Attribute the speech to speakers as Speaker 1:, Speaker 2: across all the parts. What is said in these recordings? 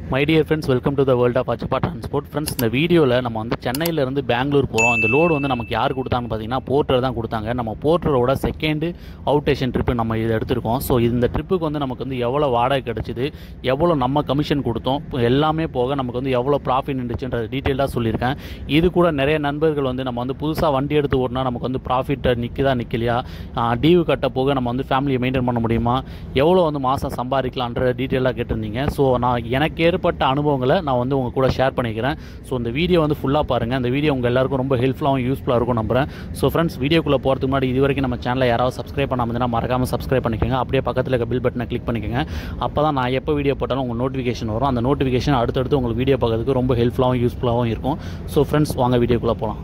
Speaker 1: my dear friends welcome to the world of Achappa transport friends இந்த வீடியோவில் நம்ம வந்து சென்னையிலேருந்து பெங்களூர் போகிறோம் இந்த லோடு வந்து நமக்கு யார் கொடுத்தாங்கன்னு பார்த்தீங்கன்னா போர்ட்டர் தான் கொடுத்தாங்க நம்ம போர்ட்டரோட செகண்டு அவுட்டேஷன் ட்ரிப்பு நம்ம இது எடுத்திருக்கோம் ஸோ இந்த ட்ரிப்புக்கு வந்து நமக்கு வந்து எவ்வளோ வாடகை கிடச்சிது எவ்வளோ நம்ம கமிஷன் கொடுத்தோம் இப்போ எல்லாமே போக நமக்கு வந்து எவ்வளோ ப்ராஃபிட் இருந்துச்சுன்ற டீட்டெயிலாக சொல்லியிருக்கேன் இது கூட நிறைய நண்பர்கள் வந்து நம்ம வந்து புதுசாக வண்டி எடுத்து ஓட்டினா நமக்கு வந்து ப்ராஃபிட் நிற்குதா நிற்கலையா டியூ கட்ட போக நம்ம வந்து ஃபேமிலியை மெயின்டைன் பண்ண முடியுமா எவ்வளோ வந்து மாதம் சம்பாதிக்கலான்ற டீட்டெயிலாக கேட்டிருந்தீங்க ஸோ நான் எனக்கு ஏற்பட்ட அனுபவங்களை நான் வந்து உங்கள் கூட ஷேர் பண்ணிக்கிறேன் ஸோ இந்த வீடியோ வந்து ஃபுல்லாக பாருங்கள் இந்த வீடியோ உங்கள் எல்லாருக்கும் ரொம்ப ஹெல்ப்ஃபுல்லாகவும் யூஸ்ஃபுல்லாக இருக்கும் நம்புறேன் ஸோ ஃப்ரெண்ட்ஸ் வீடியோக்குள்ளே போகிறதுக்கு முன்னாடி இது வரைக்கும் நம்ம சேனலை யாராவது சப்ஸ்கிரைப் பண்ணாமல் இருந்தால் மறக்காமல் சப்ஸ்கிரைப் பண்ணிக்கோங்க அப்படியே பக்கத்தில் இருக்க பில் பட்டனை கிளிக் பண்ணிக்கோங்க அப்போ தான் நான் எப்போ வீடியோ போட்டாலும் உங்கள் நோட்டிஃபிகேஷன் வரும் அந்த நோட்டிஃபிகேஷன் அடுத்தடுத்து உங்களுக்கு வீடியோ பார்க்கறதுக்கு ரொம்ப ஹெல்ப்ஃபுல்லாகவும் யூஸ்ஃபுல்லாகவும் இருக்கும் ஸோ ஃப்ரெண்ட்ஸ் வாங்க வீடியோக்குள்ளே போகலாம்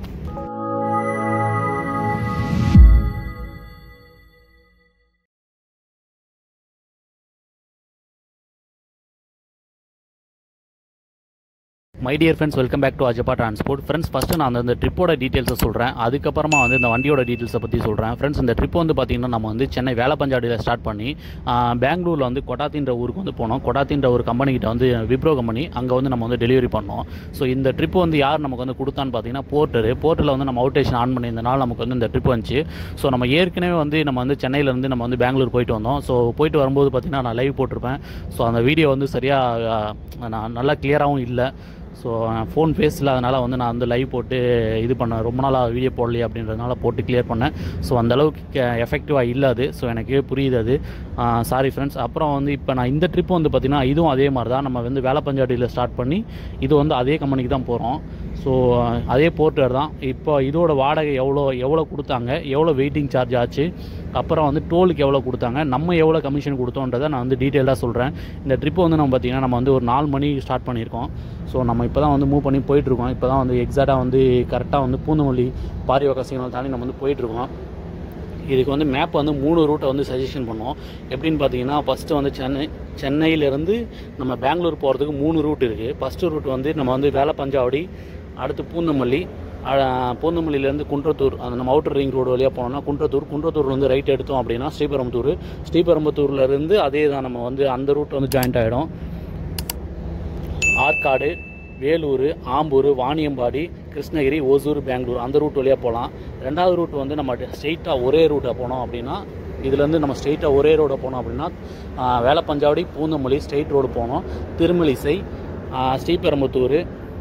Speaker 1: my dear friends welcome back to Ajappa transport friends first நான் அந்த ட்ரிப்போட டீட்டெயில்ஸை சொல்கிறேன் அதுக்கப்புறமா வந்து இந்த வண்டியோட டீட்டெயில்ஸை பற்றி சொல்கிறேன் ஃப்ரெண்ட்ஸ் இந்த ட்ரிப் வந்து பார்த்திங்கன்னா நம்ம வந்து சென்னை வேலப்பஞ்சாடியில் ஸ்டார்ட் பண்ணி ஆஹ், பெங்களூரில் வந்து கொட்டாத்தின்ற ஊருக்கு வந்து போனோம் கொட்டாத்தின்ற ஒரு கம்பெனிக்கிட்ட வந்து விப்ரோ கம்பெனி அங்கே வந்து நம்ம வந்து டெலிவரி பண்ணோம் ஸோ இந்த ட்ரிப் வந்து யார் நமக்கு வந்து கொடுத்தான்னு பார்த்தீங்கன்னா போர்ட்டர் போர்ட்டில் வந்து நம்ம அவுட்டேஷன் ஆன் பண்ணியிருந்தனால நமக்கு வந்து இந்த ட்ரிப் வந்துச்சு ஸோ நம்ம ஏற்கனவே வந்து நம்ம வந்து சென்னையிலேருந்து நம்ம வந்து பெங்களூர் போயிட்டு வந்தோம் ஸோ போயிட்டு வரும்போது பார்த்திங்கன்னா நான் லைவ் போட்டிருப்பேன் ஸோ அந்த வீடியோ வந்து சரியாக நான் நல்லா கிளியராகவும் இல்லை ஸோ ஃபோன் ஃபேஸ் இல்லாதனால வந்து நான் வந்து லைவ் போட்டு இது பண்ணேன் ரொம்ப நாளாக வீடியோ போடலையே அப்படின்றதுனால போட்டு கிளியர் பண்ணேன் ஸோ அந்தளவுக்கு எஃபெக்டிவாக இல்லை அது ஸோ எனக்கு புரியுது அது சாரி ஃப்ரெண்ட்ஸ் அப்புறம் வந்து இப்போ நான் இந்த ட்ரிப் வந்து பார்த்திங்கன்னா இதுவும் அதே மாதிரி தான் நம்ம வந்து வேலைப்பஞ்சாடியில் ஸ்டார்ட் பண்ணி இது வந்து அதே கம்பெனிக்கு தான் போகிறோம் ஸோ அதே போர்ட்டர் தான் இப்போ இதோட வாடகை எவ்வளோ எவ்வளோ கொடுத்தாங்க எவ்வளோ வெயிட்டிங் சார்ஜ் ஆச்சு அப்புறம் வந்து டோலுக்கு எவ்வளோ கொடுத்தாங்க நம்ம எவ்வளோ கமிஷன் கொடுத்தோன்றதை நான் வந்து டீட்டெயிலாக சொல்கிறேன் இந்த ட்ரிப் வந்து நம்ம பார்த்திங்கன்னா நம்ம வந்து ஒரு நாலு மணி ஸ்டார்ட் பண்ணியிருக்கோம் ஸோ நம்ம இப்போ தான் வந்து மூவ் பண்ணி போயிட்டுருக்கோம் இப்போ தான் வந்து எக்ஸாக்டாக வந்து கரெக்டாக வந்து பூந்தமல்லி பாரிவக்க சிக்னல் தாண்டி நம்ம வந்து போயிட்டுருக்கோம் இதுக்கு வந்து மேப் வந்து மூணு ரூட்டை வந்து சஜஷன் பண்ணோம் எப்படின்னு பார்த்தீங்கன்னா ஃபஸ்ட்டு வந்து சென்னை சென்னையிலேருந்து நம்ம பெங்களூர் போகிறதுக்கு மூணு ரூட் இருக்குது ஃபஸ்ட்டு ரூட் வந்து நம்ம வந்து வேலப்பஞ்சாவடி அடுத்து பூந்தமல்லி அஹ், பூந்தமல்லியிலேருந்து குன்றத்தூர் அந்த நம்ம அவுட்டர் ரிங் ரோடு வழியாக போனோம்னா குன்றத்தூர் குன்றத்தூர்லேருந்து ரைட் எடுத்தோம் அப்படின்னா ஸ்ரீபெரும்புத்தூர் ஸ்ரீபெரும்புத்தூர்லேருந்து அதே தான் நம்ம வந்து அந்த ரூட் வந்து ஜாயிண்ட் ஆகிடும் ஆற்காடு வேலூர் ஆம்பூர் வாணியம்பாடி கிருஷ்ணகிரி ஓசூர் பெங்களூர் அந்த ரூட் வழியாக போகலாம் ரெண்டாவது ரூட் வந்து நம்ம ஸ்ட்ரெயிட்டாக ஒரே ரூட்டை போனோம் அப்படின்னா இதுலேருந்து நம்ம ஸ்ட்ரெயிட்டாக ஒரே ரோட போனோம் அப்படின்னா ஆஹ், வேலப்பஞ்சாவடி பூந்தமல்லி ஸ்ட்ரெயிட் ரோடு போனோம் திருமலிசை ஆஹ், ஸ்ரீபெரும்புத்தூர்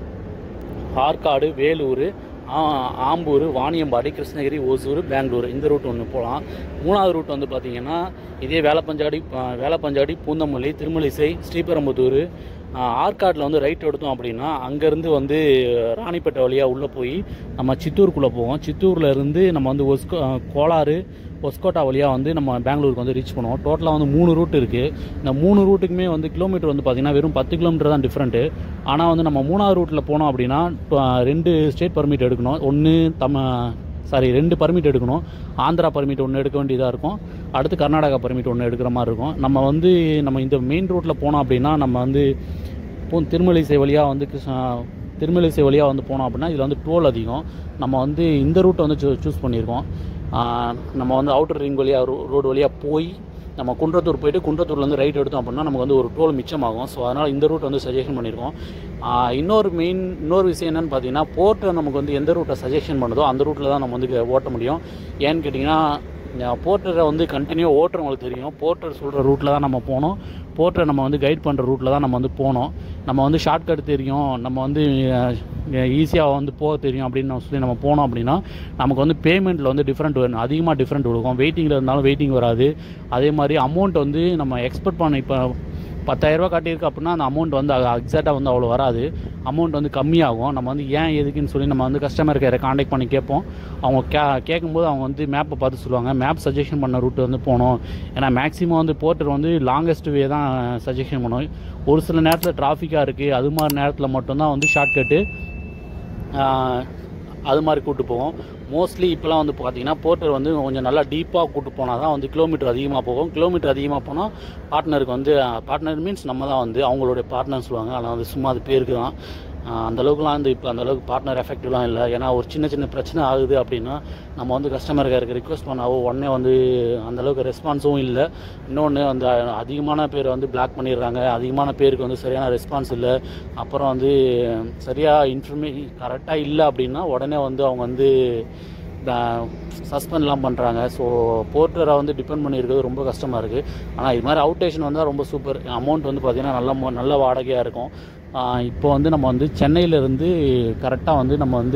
Speaker 1: ஆற்காடு வேலூர் ஆ- ஆம்பூர் வாணியம்பாடி கிருஷ்ணகிரி ஓசூர் பெங்களூர் இந்த ரூட் ஒன்று போகலாம் மூணாவது ரூட் வந்து பார்த்திங்கன்னா இதே வேலப்பஞ்சாடி ஆ, வேலப்பஞ்சாடி பூந்தமல்லி திருமலிசை ஸ்ரீபெரும்புத்தூர் ஆ, ஆற்காட்டில் வந்து ரைட் எடுத்தோம் அப்படின்னா அங்கேருந்து வந்து ராணிப்பேட்டை வழியாக உள்ளே போய் நம்ம சித்தூருக்குள்ளே போவோம் சித்தூரில் இருந்து நம்ம வந்து ஒஸ்கோ ஆ, கோலாறு ஒஸ்கோட்டா வழியாக வந்து நம்ம பெங்களூருக்கு வந்து ரீச் பண்ணுவோம் டோட்டலாக வந்து மூணு ரூட் இருக்குது இந்த மூணு ரூட்டுக்குமே வந்து கிலோமீட்டர் வந்து பார்த்திங்கன்னா வெறும் பத்து கிலோமீட்டர் தான் டிஃப்ரெண்ட்டு ஆனால் வந்து நம்ம மூணாவது ரூட்டில் போனோம் அப்படின்னா ட- ரெண்டு ஸ்டேட் பர்மிட் எடுக்கணும் ஒன்று தம சாரி ரெண்டு பர்மிட் எடுக்கணும் ஆந்திரா பர்மிட் ஒன்று எடுக்க வேண்டியதாக இருக்கும் அடுத்து கர்நாடகா பர்மிட் ஒன்று எடுக்கிற மாதிரி இருக்கும் நம்ம வந்து நம்ம இந்த மெயின் ரூட்டில் போனோம் அப்படின்னா நம்ம வந்து பூ திருமலிசை வழியாக வந்து கிருஷ்ணா- திருமலிசை வழியாக வந்து போனோம் அப்படின்னா இதில் வந்து டோல் அதிகம் நம்ம வந்து இந்த ரூட்டை வந்து சூஸ் பண்ணியிருக்கோம் ஆஹ் நம்ம வந்து அவுட்டர் ரிங் வழியாக ரோ ரோடு வழியாக போய் நம்ம குன்றத்தூர் போயிட்டு குன்றத்தூர்லேருந்து ரைட் எடுத்தோம் அப்படின்னா நமக்கு வந்து ஒரு டோல் மிச்சமாகும் ஸோ அதனால் இந்த ரூட் வந்து சஜஷன் பண்ணியிருக்கோம் ஆஹ் இன்னொரு மெயின் இன்னொரு விஷயம் என்னென்னு பார்த்தீங்கன்னா போர்ட்டை நமக்கு வந்து எந்த ரூட்டை சஜஷன் பண்ணுதோ அந்த ரூட்டில் தான் நம்ம வந்து ஓட்ட முடியும் ஏன்னு கேட்டிங்கன்னா போர்ட்டரை வந்து கண்டினியூ ஓட்டுறவங்களுக்கு தெரியும் போர்ட்டர் சொல்கிற ரூட்டில் தான் நம்ம போனோம் போர்ட்டரை நம்ம வந்து கைட் பண்ணுற ரூட்டில் தான் நம்ம வந்து போனோம் நம்ம வந்து ஷார்ட்கட் தெரியும் நம்ம வந்து ஈஸியாக வந்து போக தெரியும் அப்படின்னு நம்ம சொல்லி நம்ம போனோம் அப்படின்னா நமக்கு வந்து பேமெண்ட்டில் வந்து டிஃப்ரெண்ட் வரும் அதிகமாக டிஃப்ரெண்ட் கொடுக்கும் வெயிட்டிங்கில் இருந்தாலும் வெயிட்டிங் வராது அதே மாதிரி அமௌண்ட் வந்து நம்ம எக்ஸ்பெக்ட் பண்ண இப்போ பத்தாயிரரூபா காட்டியிருக்கு அப்படின்னா அந்த அமௌண்ட் வந்து எக்ஸாக்டாக வந்து அவ்வளோ வராது அமௌண்ட் வந்து கம்மியாகும் நம்ம வந்து ஏன் எதுக்குன்னு சொல்லி நம்ம வந்து கஸ்டமர் கேரை காண்டாக்ட் பண்ணி கேட்போம் அவங்க கே கேட்கும்போது அவங்க வந்து மேப்பை பார்த்து சொல்லுவாங்க மேப் சஜஷன் பண்ண ரூட் வந்து போகணும் ஏன்னா மேக்ஸிமம் வந்து போர்ட்டர் வந்து லாங்கஸ்ட் வே தான் சஜஷன் பண்ணுவோம் ஒரு சில நேரத்தில் டிராஃபிக்காக இருக்குது அது மாதிரி நேரத்தில் மட்டும்தான் வந்து ஷார்ட்கட்டு அது மாதிரி கூட்டு போவோம் மோஸ்ட்லி இப்போலாம் வந்து பார்த்தீங்கன்னா போர்ட்டர் வந்து கொஞ்சம் நல்லா டீப்பாக கூட்டு போனால் தான் வந்து கிலோமீட்டர் அதிகமாக போகும் கிலோமீட்டர் அதிகமாக போனால் பார்ட்னருக்கு வந்து பார்ட்னர் மீன்ஸ் நம்ம தான் வந்து அவங்களுடைய பார்ட்னர் சொல்லுவாங்க ஆனால் அது சும்மா அது பேருக்கு தான் ஆஹ் அந்த அளவுக்குலாம் வந்து இப்போ அந்த அளவுக்கு பார்ட்னர் எஃபெக்டிவ்லாம் இல்லை ஏன்னா ஒரு சின்ன சின்ன பிரச்சனை ஆகுது அப்படின்னா நம்ம வந்து கஸ்டமர் கேருக்கு ரிக்வஸ்ட் பண்ணாவோ உடனே வந்து அந்த அளவுக்கு ரெஸ்பான்ஸும் இல்லை இன்னொன்று வந்து அஹ், அதிகமான பேர் வந்து பிளாக் பண்ணிடுறாங்க அதிகமான பேருக்கு வந்து சரியான ரெஸ்பான்ஸ் இல்லை அப்புறம் வந்து சரியாக இன்ஃபர்மே கரெக்டாக இல்லை அப்படின்னா உடனே வந்து அவங்க வந்து சஸ்பெண்ட்லாம் பண்ணுறாங்க ஸோ போர்ட்டரை வந்து டிபெண்ட் பண்ணியிருக்கிறது ரொம்ப கஷ்டமாக இருக்குது ஆனால் இது மாதிரி அவுட்டேஷன் வந்தால் ரொம்ப சூப்பர் அமௌண்ட் வந்து பார்த்திங்கன்னா நல்ல மொ- நல்ல வாடகையாக இருக்கும் ஆஹ் இப்போ வந்து நம்ம வந்து சென்னையிலேருந்து கரெக்டாக வந்து நம்ம வந்து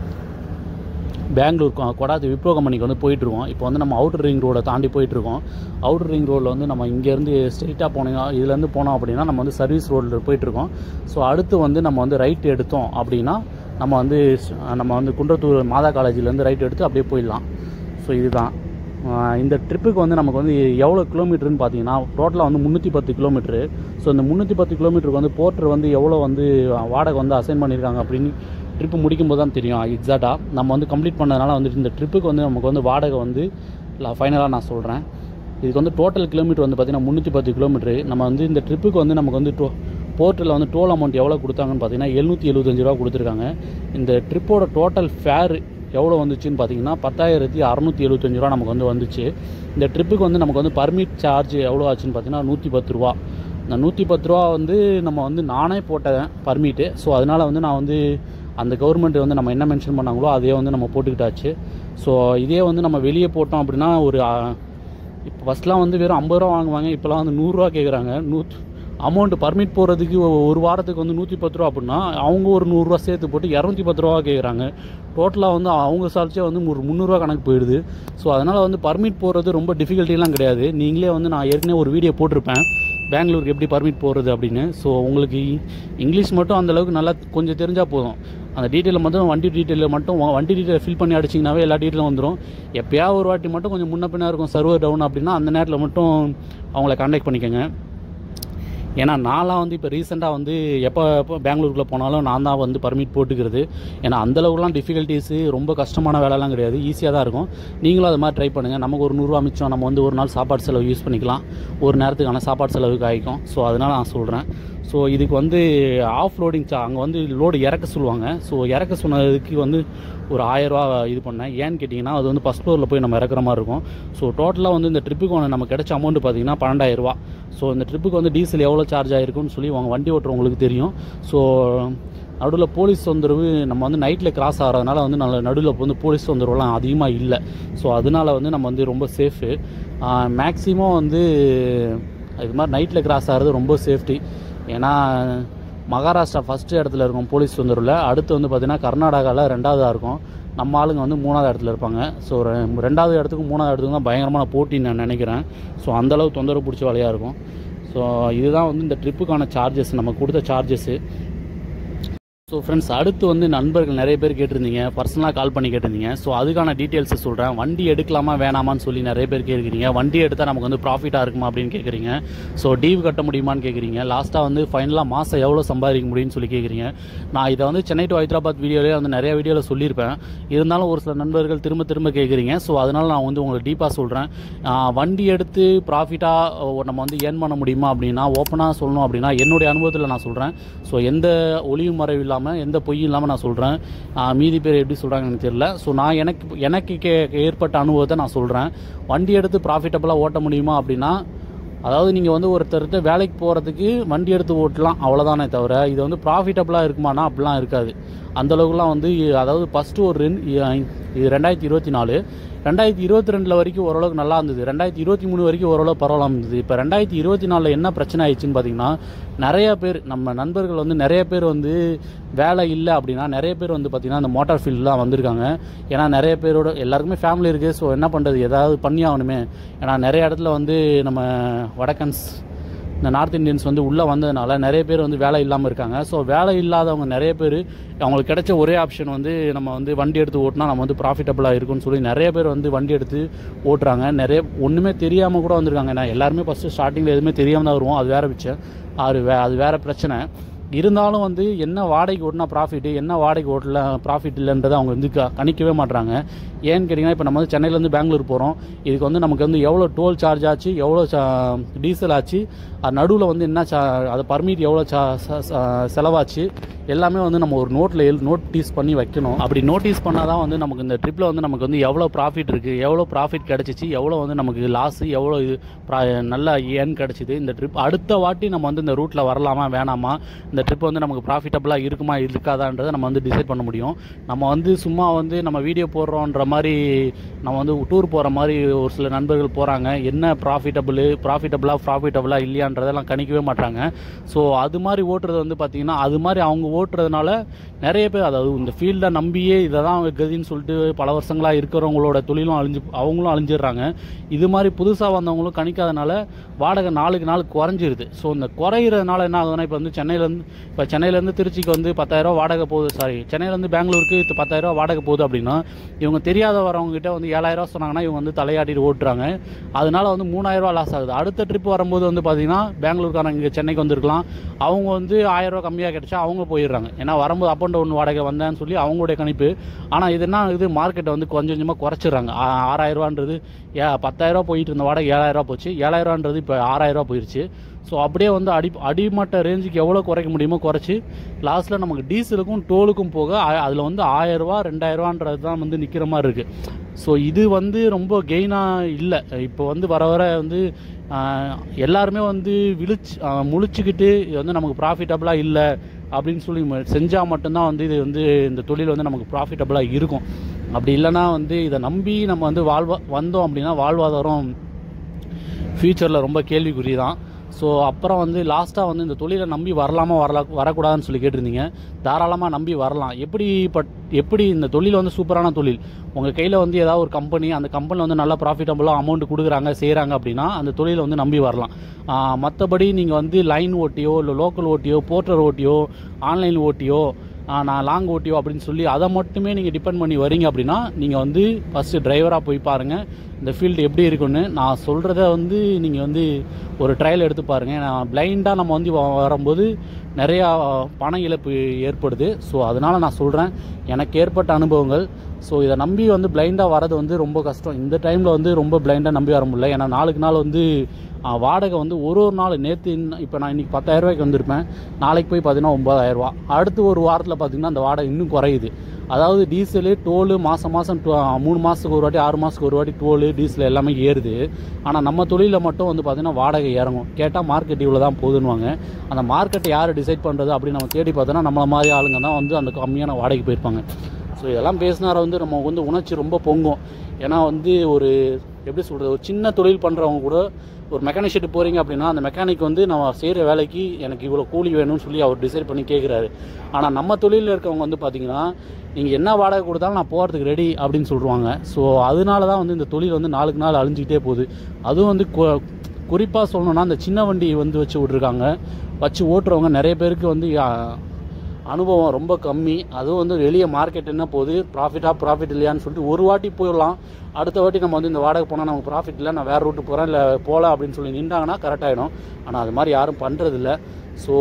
Speaker 1: பெங்களூர் கொ- கொடாது விப்ரோ கம்பெனிக்கு வந்து போயிட்டுருக்கோம் இப்போ வந்து நம்ம அவுட்டர் ரிங் ரோடை தாண்டி போயிட்டுருக்கோம் அவுட்டர் ரிங் ரோடில் வந்து நம்ம இங்கேருந்து ஸ்ட்ரெயிட்டாக போனோம் இதுலேருந்து போனோம் அப்படின்னா நம்ம வந்து சர்வீஸ் ரோடில் போயிட்டுருக்கோம் ஸோ அடுத்து வந்து நம்ம வந்து ரைட் எடுத்தோம் அப்படின்னா நம்ம வந்து ஸ்- நம்ம வந்து குன்றத்தூர் மாதா காலேஜிலேருந்து ரைட் எடுத்து அப்படியே போயிடலாம் ஸோ இதுதான் ஆஹ் இந்த ட்ரிப்புக்கு வந்து நமக்கு வந்து எவ்வளோ கிலோமீட்டர்னு பார்த்தீங்கன்னா டோட்டலாக வந்து முந்நூற்றி பத்து கிலோமீட்ரு ஸோ இந்த முந்நூற்றி பத்து கிலோமீட்டருக்கு வந்து போர்ட்டர் வந்து எவ்வளோ வந்து வாடகை வந்து அசைன் பண்ணியிருக்காங்க அப்படின்னு ட்ரிப்பு முடிக்கும்போது தான் தெரியும் எக்ஸாக்டாக நம்ம வந்து கம்ப்ளீட் பண்ணதுனால வந்துட்டு இந்த ட்ரிப்புக்கு வந்து நமக்கு வந்து வாடகை வந்து ஃபைனலாக நான் சொல்கிறேன் இதுக்கு வந்து டோட்டல் கிலோமீட்டர் வந்து பார்த்திங்கன்னா முந்நூற்றி பத்து கிலோமீட்ரு நம்ம வந்து இந்த ட்ரிப்புக்கு வந்து நமக்கு வந்து டோ போர்ட்டில் வந்து டோல் அமௌண்ட் எவ்வளோ கொடுத்தாங்கன்னு பார்த்தீங்கன்னா எழுநூற்றி எழுபத்தஞ்சு ரூபா கொடுத்துருக்காங்க இந்த ட்ரிப்போட டோட்டல் ஃபேர் எவ்வளோ வந்துச்சுன்னு பார்த்தீங்கன்னா பத்தாயிரத்தி அறநூற்றி எழுபத்தஞ்சு ரூபா நமக்கு வந்து வந்துச்சு இந்த ட்ரிப்புக்கு வந்து நமக்கு வந்து பர்மிட் சார்ஜ் எவ்வளோ ஆச்சுன்னு பார்த்தீங்கன்னா நூற்றி பத்து ரூபா இந்த நூற்றி பத்து ரூபா வந்து நம்ம வந்து நானே போட்டேன் பர்மிட்டு ஸோ அதனால் வந்து நான் வந்து அந்த கவர்மெண்ட் வந்து நம்ம என்ன மென்ஷன் பண்ணாங்களோ அதே வந்து நம்ம போட்டுக்கிட்டாச்சு ஸோ இதே வந்து நம்ம வெளியே போட்டோம் அப்படின்னா ஒரு ஆ, இப்போ ஃபஸ்ட்லாம் வந்து வெறும் ஐம்பது ரூபா வாங்குவாங்க இப்போலாம் வந்து நூறுரூவா கேட்குறாங்க நூத் அமௌண்ட் பர்மிட் போகிறதுக்கு ஒரு வாரத்துக்கு வந்து நூற்றி பத்து ரூபா அப்படின்னா அவங்க ஒரு நூறுரூவா சேர்த்து போட்டு இரநூத்தி பத்து ரூபா கேட்குறாங்க டோட்டலாக வந்து அவங்க சார்ஜே வந்து ஒரு முந்நூறுரூவா கணக்கு போயிடுது ஸோ அதனால் வந்து பர்மிட் போகிறது ரொம்ப டிஃபிகல்ட்டிலாம் கிடையாது நீங்களே வந்து நான் ஏற்கனவே ஒரு வீடியோ போட்டிருப்பேன் பெங்களூருக்கு எப்படி பர்மிட் போடுறது அப்படின்னு ஸோ உங்களுக்கு இங்கிலீஷ் மட்டும் அந்த அளவுக்கு நல்லா கொஞ்சம் தெரிஞ்சால் போதும் அந்த டீட்டெயிலில் மட்டும் வண்டி டீட்டெயிலில் மட்டும் வ- வண்டி டீட்டெயில் ஃபில் பண்ணி அடிச்சிங்கனாவே எல்லா டீட்டெயிலும் வந்துடும் எப்போயாவது ஒரு வாட்டி மட்டும் கொஞ்சம் முன்ன பின்ன இருக்கும் சர்வர் டவுன் அப்படின்னா அந்த நேரத்தில் மட்டும் அவங்கள கான்டாக்ட் பண்ணிக்கோங்க ஏன்னா நான்லாம் வந்து இப்போ ரீசெண்டாக வந்து எப்போ எப்போ பெங்களூருக்குள்ளே போனாலும் நான் தான் வந்து பர்மிட் போட்டுக்கிறது ஏன்னா அந்தளவுக்குலாம் டிஃபிகல்ட்டிஸு ரொம்ப கஷ்டமான வேலைலாம் கிடையாது ஈஸியாக தான் இருக்கும் நீங்களும் அது மாதிரி ட்ரை பண்ணுங்கள் நமக்கு ஒரு நூறுரூவா மிச்சம் நம்ம வந்து ஒரு நாள் சாப்பாடு செலவு யூஸ் பண்ணிக்கலாம் ஒரு நேரத்துக்கான சாப்பாடு செலவுக்கு ஆகிக்கும் ஸோ அதனால் நான் சொல்கிறேன் ஸோ இதுக்கு வந்து ஆஃப் லோடிங் சா அங்கே வந்து லோடு இறக்க சொல்லுவாங்க ஸோ இறக்க சொன்னதுக்கு வந்து ஒரு ஆயரூவா இது பண்ணேன் ஏன்னு கேட்டிங்கன்னா அது வந்து ஃபஸ்ட் ஃப்ளோரில் போய் நம்ம இறக்குற மாதிரி இருக்கும் ஸோ டோட்டலாக வந்து இந்த ட்ரிப்புக்கு வந்து நமக்கு கிடைச்ச அமௌண்ட் பார்த்தீங்கன்னா பன்னெண்டாயிரரூவா ஸோ இந்த ட்ரிப்புக்கு வந்து டீசல் எவ்வளோ சார்ஜ் ஆகிருக்குன்னு சொல்லி அவங்க வண்டி ஓட்டுறவங்களுக்கு தெரியும் ஸோ நடுவில் போலீஸ் தொந்தரவு நம்ம வந்து நைட்டில் கிராஸ் ஆகிறதுனால வந்து நல்ல நடுவில் வந்து போலீஸ் தொந்தரவுலாம் அதிகமாக இல்லை ஸோ அதனால வந்து நம்ம வந்து ரொம்ப சேஃபு மேக்ஸிமம் வந்து இது மாதிரி நைட்டில் கிராஸ் ஆகிறது ரொம்ப சேஃப்டி ஏன்னா மகாராஷ்டிரா ஃபஸ்ட்டு இடத்துல இருக்கும் போலீஸ் தொந்தரவில் அடுத்து வந்து பார்த்திங்கன்னா கர்நாடகாவில் ரெண்டாவதாக இருக்கும் நம்ம ஆளுங்க வந்து மூணாவது இடத்துல இருப்பாங்க ஸோ ரெண்டாவது இடத்துக்கும் மூணாவது இடத்துக்கும் தான் பயங்கரமான போட்டின்னு நான் நினைக்கிறேன் ஸோ அந்தளவு தொந்தரவு பிடிச்ச வேலையாக இருக்கும் ஸோ இதுதான் வந்து இந்த ட்ரிப்புக்கான சார்ஜஸ் நம்ம கொடுத்த சார்ஜஸ்ஸு ஸோ ஃப்ரெண்ட்ஸ் அடுத்து வந்து நண்பர்கள் நிறைய பேர் கேட்டிருந்தீங்க பர்சனலாக கால் பண்ணி கேட்டிருந்தீங்க ஸோ அதுக்கான டீட்டெயில்ஸ் சொல்கிறேன் வண்டி எடுக்கலாமா வேணாமான்னு சொல்லி நிறைய பேர் கேட்குறீங்க வண்டி எடுத்தால் நமக்கு வந்து ப்ராஃபிட்டாக இருக்குமா அப்படின்னு கேட்குறீங்க ஸோ டீவ் கட்ட முடியுமான்னு கேட்குறீங்க லாஸ்ட்டாக வந்து ஃபைனலாக மாதம் எவ்வளோ சம்பாதிக்க முடியும்னு சொல்லி கேட்குறீங்க நான் இதை வந்து சென்னை டு ஹைதராபாத் வீடியோலேயே வந்து நிறைய வீடியோவில் சொல்லியிருப்பேன் இருந்தாலும் ஒரு சில நண்பர்கள் திரும்ப திரும்ப கேட்குறீங்க ஸோ அதனால் நான் வந்து உங்களுக்கு டீப்பாக சொல்கிறேன் வண்டி எடுத்து ப்ராஃபிட்டாக நம்ம வந்து ஏர்ன் பண்ண முடியுமா அப்படின்னா ஓப்பனாக சொல்லணும் அப்படின்னா என்னுடைய அனுபவத்தில் நான் சொல்கிறேன் ஸோ எந்த ஒளியும் மறைவு இல்லாமல் எந்த பொய்யும் இல்லாமல் நான் சொல்கிறேன் மீதி பேர் எப்படி சொல்கிறாங்கன்னு எனக்கு தெரியல ஸோ நான் எனக்கு எனக்கு கே ஏற்பட்ட அனுபவத்தை நான் சொல்கிறேன் வண்டி எடுத்து ப்ராஃபிட்டபுளாக ஓட்ட முடியுமா அப்படின்னா அதாவது நீங்கள் வந்து ஒருத்தர்கிட்ட வேலைக்கு போகிறதுக்கு வண்டி எடுத்து ஓட்டலாம் அவ்வளோதானே தவிர இது வந்து ப்ராஃபிட்டபுளாக இருக்குமானா அப்படிலாம் இருக்காது அந்த அளவுக்குலாம் வந்து அதாவது ஃபஸ்ட்டு ஒரு ரெண்டு இது ரெண்டாயிரத்தி இருபத்தி நாலு ரெண்டாயிரத்தி இருபத்தி ரெண்டில் வரைக்கும் ஓரளவுக்கு நல்லா இருந்தது ரெண்டாயிரத்தி இருபத்தி மூணு வரைக்கும் ஓரளவு பரவாயில்லாம இருந்தது இப்போ ரெண்டாயிரத்தி இருபத்தி நாலில் என்ன பிரச்சனை ஆயிடுச்சுன்னு பார்த்தீங்கன்னா நிறைய பேர் நம்ம நண்பர்கள் வந்து நிறைய பேர் வந்து வேலை இல்லை அப்படின்னா நிறைய பேர் வந்து பார்த்திங்கன்னா அந்த மோட்டார் ஃபீல்டில் வந்திருக்காங்க ஏன்னா நிறைய பேரோட எல்லாருக்குமே ஃபேமிலி இருக்குது ஸோ என்ன பண்ணுறது ஏதாவது பண்ணி ஆகணுமே ஏன்னா நிறைய இடத்துல வந்து நம்ம வடக்கன்ஸ் இந்த நார்த் இந்தியன்ஸ் வந்து உள்ளே வந்ததுனால நிறைய பேர் வந்து வேலை இல்லாமல் இருக்காங்க ஸோ வேலை இல்லாதவங்க நிறைய பேர் அவங்களுக்கு கிடைச்ச ஒரே ஆப்ஷன் வந்து நம்ம வந்து வண்டி எடுத்து ஓட்டினா நம்ம வந்து ப்ராஃபிட்டபுளாக இருக்கும்னு சொல்லி நிறைய பேர் வந்து வண்டி எடுத்து ஓட்டுறாங்க நிறைய ஒன்றுமே தெரியாமல் கூட வந்திருக்காங்க நான் எல்லாருமே ஃபஸ்ட்டு ஸ்டார்டிங்கில் எதுவுமே தெரியாமல் தான் வருவோம் அது வேறு விஷயம் அது வே அது வேறு பிரச்சனை இருந்தாலும் வந்து என்ன வாடகைக்கு ஓட்டினா ப்ராஃபிட் என்ன வாடகைக்கு ஓட்டல ப்ராஃபிட் இல்லைன்றதை அவங்க வந்து க- கணிக்கவே மாட்றாங்க ஏன்னு கேட்டிங்கன்னா இப்போ நம்ம வந்து சென்னையிலேருந்து பெங்களூர் போகிறோம் இதுக்கு வந்து நமக்கு வந்து எவ்வளோ டோல் சார்ஜ் ஆச்சு எவ்வளோ டீசல் ஆச்சு அது நடுவில் வந்து என்ன சா அது பர்மிட் எவ்வளோ சா ச- ச- செலவாச்சு எல்லாமே வந்து நம்ம ஒரு நோட்டில் எழு நோட்டீஸ் பண்ணி வைக்கணும் அப்படி நோட்டீஸ் பண்ணால் தான் வந்து நமக்கு இந்த ட்ரிப்பில் வந்து நமக்கு வந்து எவ்வளோ ப்ராஃபிட் இருக்குது எவ்வளோ ப்ராஃபிட் கிடச்சிச்சு எவ்வளோ வந்து நமக்கு லாஸு எவ்வளோ இது ப்ரா- நல்ல ஏன் கிடச்சிது இந்த ட்ரிப் அடுத்த வாட்டி நம்ம வந்து இந்த ரூட்டில் வரலாமா வேணாமா இந்த ட்ரிப் வந்து நமக்கு ப்ராஃபிட்டபுளாக இருக்குமா இருக்காதான்றதை நம்ம வந்து டிசைட் பண்ண முடியும் நம்ம வந்து சும்மா வந்து நம்ம வீடியோ போடுறோன்ற மாதிரி நம்ம வந்து டூர் போகிற மாதிரி ஒரு சில நண்பர்கள் போகிறாங்க என்ன ப்ராஃபிட்டபுள் ப்ராஃபிட்டபுளாக ப்ராஃபிட்டபுளாக இல்லையான்றதெல்லாம் கணிக்கவே மாட்டாங்க ஸோ அது மாதிரி ஓட்டுறது வந்து பார்த்திங்கன்னா அது மாதிரி அவங்க ஓட்டுறதுனால நிறைய பேர் அதாவது இந்த ஃபீல்டை நம்பியே இதை தான் கதின்னு சொல்லிட்டு பல வருஷங்களாக இருக்கிறவங்களோட தொழிலும் அழிஞ்சு அவங்களும் அழிஞ்சிடுறாங்க இது மாதிரி புதுசாக வந்தவங்களும் கணிக்காதனால வாடகை நாளுக்கு நாள் குறைஞ்சிருது ஸோ இந்த குறையிறதுனால என்ன ஆகுதுன்னா இப்போ வந்து சென்னையிலேருந்து இப்போ சென்னையிலேருந்து திருச்சிக்கு வந்து பத்தாயிரரூவா வாடகை போகுது சாரி சென்னையிலேருந்து பெங்களூருக்கு இது பத்தாயிரரூவா வாடகை போகுது அப்படின்னா இவங்க தெரியாத வரவங்க கிட்ட வந்து ஏழாயிரரூவா சொன்னாங்கன்னா இவங்க வந்து தலையாட்டிட்டு ஓட்டுறாங்க அதனால வந்து மூணாயிரரூவா லாஸ் ஆகுது அடுத்த ட்ரிப் வரும்போது வந்து பார்த்தீங்கன்னா பெங்களூருக்காரங்க இங்கே சென்னைக்கு வந்திருக்கலாம் அவங்க வந்து ஆயிரரூவா கம்மியாக கிடைச்சா அவங்க போயிடுறாங்க ஏன்னா வரும்போது அப் அண்ட் டவுன் வாடகை வந்தேன்னு சொல்லி அவங்களுடைய கணிப்பு ஆனால் இது என்ன இது மார்க்கெட்டை வந்து கொஞ்சம் கொஞ்சமாக குறைச்சிடுறாங்க ஆ- ஆறாயிரரூவான்றது ஏ பத்தாயிரரூவா போயிட்டு இருந்த வாடகை ஏழாயிரரூவா போச்சு ஏழாயிரரூவான்றது இப்போ ஆறாயிரரூவா போயிருச்சு ஸோ அப்படியே வந்து அடி அடிமட்ட ரேஞ்சுக்கு எவ்வளோ குறைக்க முடியுமோ குறைச்சி லாஸ்ட்டில் நமக்கு டீசலுக்கும் டோலுக்கும் போக அதில் வந்து ஆயிரரூவா ரெண்டாயிரரூவான்றது தான் வந்து நிற்கிற மாதிரி இருக்குது ஸோ இது வந்து ரொம்ப கெயினாக இல்லை இப்போ வந்து வர வர வந்து ஆஹ், எல்லாருமே வந்து விழிச்சு ஆஹ், முழிச்சுக்கிட்டு இது வந்து நமக்கு ப்ராஃபிட்டபுளாக இல்லை அப்படின்னு சொல்லி செஞ்சால் மட்டும்தான் வந்து இது வந்து இந்த தொழில் வந்து நமக்கு ப்ராஃபிட்டபுளாக இருக்கும் அப்படி இல்லைன்னா வந்து இதை நம்பி நம்ம வந்து வாழ்வா வந்தோம் அப்படின்னா வாழ்வாதாரம் ஃப்யூச்சரில் ரொம்ப கேள்விக்குறி தான் ஸோ அப்புறம் வந்து லாஸ்ட்டாக வந்து இந்த தொழிலை நம்பி வரலாமா வரல வரக்கூடாதுன்னு சொல்லி கேட்டிருந்தீங்க தாராளமாக நம்பி வரலாம் எப்படி பட் எப்படி இந்த தொழில் வந்து சூப்பரான தொழில் உங்கள் கையில் வந்து ஏதாவது ஒரு கம்பெனி அந்த கம்பெனியில் வந்து நல்லா ப்ராஃபிட்டபுளாக அமௌண்ட் கொடுக்குறாங்க செய்கிறாங்க அப்படின்னா அந்த தொழிலை வந்து நம்பி வரலாம் மற்றபடி நீங்கள் வந்து லைன் ஓட்டியோ இல்லை லோக்கல் ஓட்டியோ போர்ட்டர் ஓட்டியோ ஆன்லைன் ஓட்டியோ ஆ, நான் லாங் ஓட்டியோ அப்படின்னு சொல்லி அதை மட்டுமே நீங்கள் டிபெண்ட் பண்ணி வரீங்க அப்படின்னா நீங்கள் வந்து ஃபஸ்ட்டு டிரைவராக போய் பாருங்கள் இந்த ஃபீல்டு எப்படி இருக்குன்னு நான் சொல்கிறத வந்து நீங்கள் வந்து ஒரு ட்ரையல் எடுத்து பாருங்கள் நான் பிளைண்டாக நம்ம வந்து வ- வரும்போது நிறையா பண இழப்பு ஏற்படுது ஸோ அதனால் நான் சொல்கிறேன் எனக்கு ஏற்பட்ட அனுபவங்கள் ஸோ இதை நம்பி வந்து பிளைண்டாக வரது வந்து ரொம்ப கஷ்டம் இந்த டைமில் வந்து ரொம்ப பிளைண்டாக நம்பி வர முடியல ஏன்னா நாளுக்கு நாள் வந்து ஆ, வாடகை வந்து ஒரு ஒரு நாள் நேற்று இப்போ நான் இன்றைக்கி பத்தாயிரரூவாய்க்கு வந்திருப்பேன் நாளைக்கு போய் பார்த்தீங்கன்னா ஒம்பதாயிரரூவா அடுத்து ஒரு வாரத்தில் பார்த்தீங்கன்னா அந்த வாடகை இன்னும் குறையுது அதாவது டீசலு டோலு மாதம் மாதம் மூணு மாதத்துக்கு ஒரு வாட்டி ஆறு மாதத்துக்கு ஒரு வாட்டி டோலு டீசல் எல்லாமே ஏறுது ஆனால் நம்ம தொழிலில் மட்டும் வந்து பார்த்தீங்கன்னா வாடகை இறங்கும் கேட்டால் மார்க்கெட் இவ்வளோ தான் போகுதுன்னுவாங்க அந்த மார்க்கெட்டை யார் டிசைட் பண்ணுறது அப்படின்னு நம்ம தேடி பார்த்தோன்னா நம்மள மாதிரி ஆளுங்க தான் வந்து அந்த கம்மியான வாடகைக்கு போயிருப்பாங்க ஸோ இதெல்லாம் பேசினார வந்து நம்ம வந்து உணர்ச்சி ரொம்ப பொங்கும் ஏன்னா வந்து ஒரு எப்படி சொல்கிறது ஒரு சின்ன தொழில் பண்ணுறவங்க கூட ஒரு மெக்கானிக் ஷெட்டு போகிறீங்க அப்படின்னா அந்த மெக்கானிக் வந்து நம்ம செய்கிற வேலைக்கு எனக்கு இவ்வளோ கூலி வேணும்னு சொல்லி அவர் டிசைட் பண்ணி கேட்குறாரு ஆனால் நம்ம தொழிலில் இருக்கவங்க வந்து பார்த்தீங்கன்னா நீங்கள் என்ன வாடகை கொடுத்தாலும் நான் போகிறதுக்கு ரெடி அப்படின்னு சொல்லுவாங்க ஸோ அதனால தான் வந்து இந்த தொழில் வந்து நாளுக்கு நாள் அழிஞ்சிக்கிட்டே போகுது அதுவும் வந்து குறிப்பாக சொல்லணும்னா அந்த சின்ன வண்டி வந்து வச்சு விட்ருக்காங்க வச்சு ஓட்டுறவங்க நிறைய பேருக்கு வந்து ஆ, அனுபவம் ரொம்ப கம்மி அதுவும் வந்து வெளியே மார்க்கெட் என்ன போகுது ப்ராஃபிட்டாக ப்ராஃபிட் இல்லையான்னு சொல்லிட்டு ஒரு வாட்டி போயிடலாம் அடுத்த வாட்டி நம்ம வந்து இந்த வாடகை போனால் நமக்கு ப்ராஃபிட் இல்லை நான் வேறு ரூட்டு போகிறேன் இல்லை போகல அப்படின்னு சொல்லி நின்றாங்கன்னா கரெக்ட் ஆகிடும் ஆனால் அது மாதிரி யாரும் பண்ணுறதில்ல ஸோ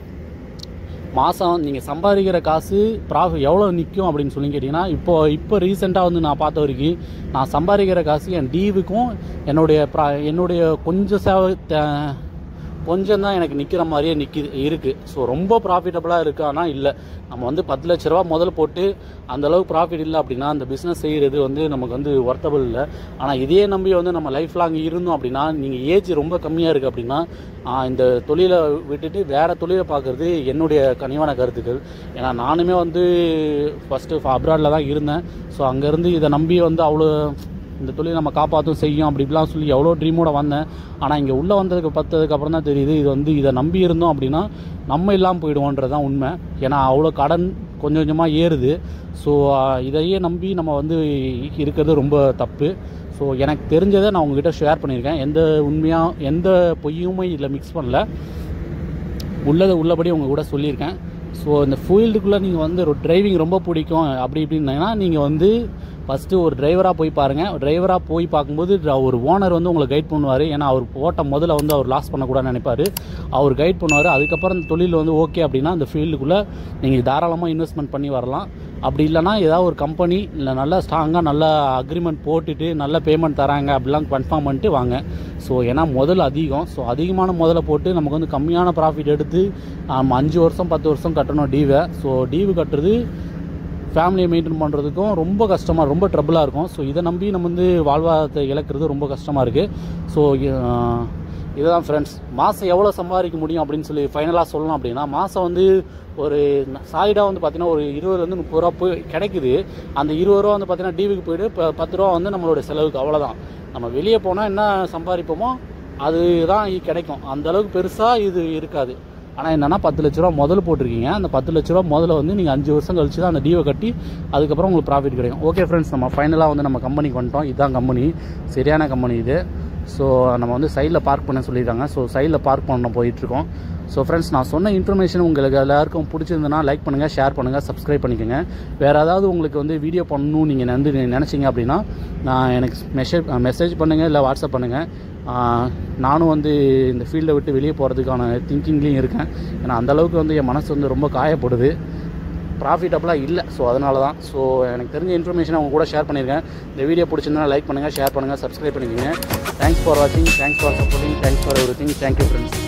Speaker 1: மாதம் நீங்கள் சம்பாதிக்கிற காசு ப்ராஃபிட் எவ்வளோ நிற்கும் அப்படின்னு சொல்லி கேட்டிங்கன்னா இப்போ இப்போ ரீசெண்டாக வந்து நான் பார்த்த வரைக்கும் நான் சம்பாதிக்கிற காசு என் டீவுக்கும் என்னுடைய ப்ரா என்னுடைய கொஞ்சம் சேவை தே- கொஞ்சம் தான் எனக்கு நிற்கிற மாதிரியே நிற்கிது இருக்குது ஸோ ரொம்ப ப்ராஃபிட்டபுளாக இருக்கு ஆனால் இல்லை நம்ம வந்து பத்து லட்ச ரூபா முதல்ல போட்டு அந்த அளவுக்கு ப்ராஃபிட் இல்லை அப்படின்னா அந்த பிஸ்னஸ் செய்கிறது வந்து நமக்கு வந்து ஒர்த்தபிள் இல்லை ஆனால் இதே நம்பி வந்து நம்ம லைஃப் லாங் இருந்தோம் அப்படின்னா நீங்கள் ஏஜ் ரொம்ப கம்மியாக இருக்குது அப்படின்னா ஆஹ், இந்த தொழிலை விட்டுட்டு வேறு தொழிலை பார்க்குறது என்னுடைய கனிவான கருத்துக்கள் ஏன்னா நானுமே வந்து ஃபஸ்ட்டு அப்ராடில் தான் இருந்தேன் ஸோ அங்கேருந்து இதை நம்பி வந்து அவ்வளோ இந்த தொழில் நம்ம காப்பாற்றும் செய்யும் அப்படி இப்படிலாம் சொல்லி எவ்வளோ ட்ரீமோட வந்தேன் ஆனால் இங்கே உள்ளே வந்ததுக்கு பத்ததுக்கு அப்புறம் தான் தெரியுது இது வந்து இதை நம்பி இருந்தோம் அப்படின்னா நம்ம இல்லாமல் போயிடுவோன்றது தான் உண்மை ஏன்னா அவ்வளோ கடன் கொஞ்சம் கொஞ்சமாக ஏறுது ஸோ இதையே நம்பி நம்ம வந்து இருக்கிறது ரொம்ப தப்பு ஸோ எனக்கு தெரிஞ்சதை நான் உங்ககிட்ட ஷேர் பண்ணியிருக்கேன் எந்த உண்மையாக எந்த பொய்யுமே இதில் மிக்ஸ் பண்ணல உள்ளதை உள்ளபடி உங்க கூட சொல்லியிருக்கேன் ஸோ இந்த ஃபீல்டுக்குள்ளே நீங்கள் வந்து ஒரு டிரைவிங் ரொம்ப பிடிக்கும் அப்படி இப்படின்னா நீங்கள் வந்து ஃபஸ்ட்டு ஒரு டிரைவராக போய் பாருங்கள் டிரைவராக போய் பார்க்கும்போது ட- ஒரு ஓனர் வந்து உங்களை கைட் பண்ணுவார் ஏன்னா அவர் ஓட்ட முதல்ல வந்து அவர் லாஸ் பண்ணக்கூடாதுன்னு நினைப்பாரு அவர் கைட் பண்ணுவார் அதுக்கப்புறம் இந்த தொழில் வந்து ஓகே அப்படின்னா அந்த ஃபீல்டுக்குள்ளே நீங்கள் தாராளமாக இன்வெஸ்ட்மெண்ட் பண்ணி வரலாம் அப்படி இல்லைன்னா ஏதாவது ஒரு கம்பெனி இல்லை நல்லா ஸ்ட்ராங்காக நல்ல அக்ரிமெண்ட் போட்டுட்டு நல்ல பேமெண்ட் தராங்க அப்படிலாம் கன்ஃபார்ம் பண்ணிட்டு வாங்க ஸோ ஏன்னா முதல் அதிகம் ஸோ அதிகமான முதல்ல போட்டு நமக்கு வந்து கம்மியான ப்ராஃபிட் எடுத்து ஆம், அஞ்சு வருஷம் பத்து வருஷம் கட்டணும் டீவை ஸோ டீவு கட்டுறது ஃபேமிலியை மெயின்டைன் பண்ணுறதுக்கும் ரொம்ப கஷ்டமாக ரொம்ப ட்ரபிளாக இருக்கும் ஸோ இதை நம்பி நம்ம வந்து வாழ்வாதாரத்தை இழக்கிறது ரொம்ப கஷ்டமாக இருக்குது ஸோ இதுதான் ஃப்ரெண்ட்ஸ் மாதம் எவ்வளோ சம்பாதிக்க முடியும் அப்படின்னு சொல்லி ஃபைனலாக சொல்லணும் அப்படின்னா மாதம் வந்து ஒரு சாலிடாக வந்து பார்த்தீங்கன்னா ஒரு இருபதுலேருந்து முப்பது ரூபா போய் கிடைக்குது அந்த இருபது ரூபா வந்து பார்த்தீங்கன்னா டிவிக்கு போயிட்டு இப்போ பத்து ரூபா வந்து நம்மளோட செலவுக்கு அவ்வளோதான் நம்ம வெளியே போனால் என்ன சம்பாதிப்போமோ அதுதான் கிடைக்கும் அந்த அளவுக்கு பெருசாக இது இருக்காது ஆனால் என்னன்னா பத்து லட்ச ரூபா முதல்ல போட்டிருக்கீங்க அந்த பத்து லட்ச ரூபா முதல்ல வந்து நீங்கள் அஞ்சு வருஷம் கழிச்சு தான் அந்த டீவை கட்டி அதுக்கப்புறம் உங்களுக்கு ப்ராஃபிட் கிடைக்கும் ஓகே ஃப்ரெண்ட்ஸ் நம்ம ஃபைனலாக வந்து நம்ம கம்பெனிக்கு வந்துட்டோம் இதுதான் கம்பெனி சரியான கம்பெனி இது ஸோ நம்ம வந்து சைடில் பார்க் பண்ண சொல்லியிருக்காங்க ஸோ சைடில் பார்க் பண்ண போயிட்டுருக்கோம் ஸோ ஃப்ரெண்ட்ஸ் நான் சொன்ன இன்ஃபர்மேஷன் உங்களுக்கு எல்லாருக்கும் பிடிச்சிருந்ததுன்னா லைக் பண்ணுங்கள் ஷேர் பண்ணுங்கள் சப்ஸ்கிரைப் பண்ணிக்கோங்க வேறு ஏதாவது உங்களுக்கு வந்து வீடியோ பண்ணணும் நீங்கள் வந்து நினச்சிங்க அப்படின்னா நான் எனக்கு மெசேஜ் மெசேஜ் பண்ணுங்கள் இல்லை வாட்ஸ்அப் பண்ணுங்கள் ஆஹ் நானும் வந்து இந்த ஃபீல்டை விட்டு வெளியே போகிறதுக்கான திங்கிங்லேயும் இருக்கேன் ஏன்னா அந்த அளவுக்கு வந்து என் மனசு வந்து ரொம்ப காயப்படுது ப்ராஃபிட்டபுளாக இல்லை ஸோ அதனால தான் ஸோ எனக்கு தெரிஞ்ச இன்ஃபர்மேஷன் அவங்க கூட ஷேர் பண்ணியிருக்கேன் இந்த வீடியோ பிடிச்சிருந்தா லைக் பண்ணுங்கள் ஷேர் பண்ணுங்கள் சப்ஸ்கிரைப் பண்ணிக்கோங்க தேங்க்ஸ் ஃபார் வாட்சிங் thanks for supporting thanks for everything thank you friends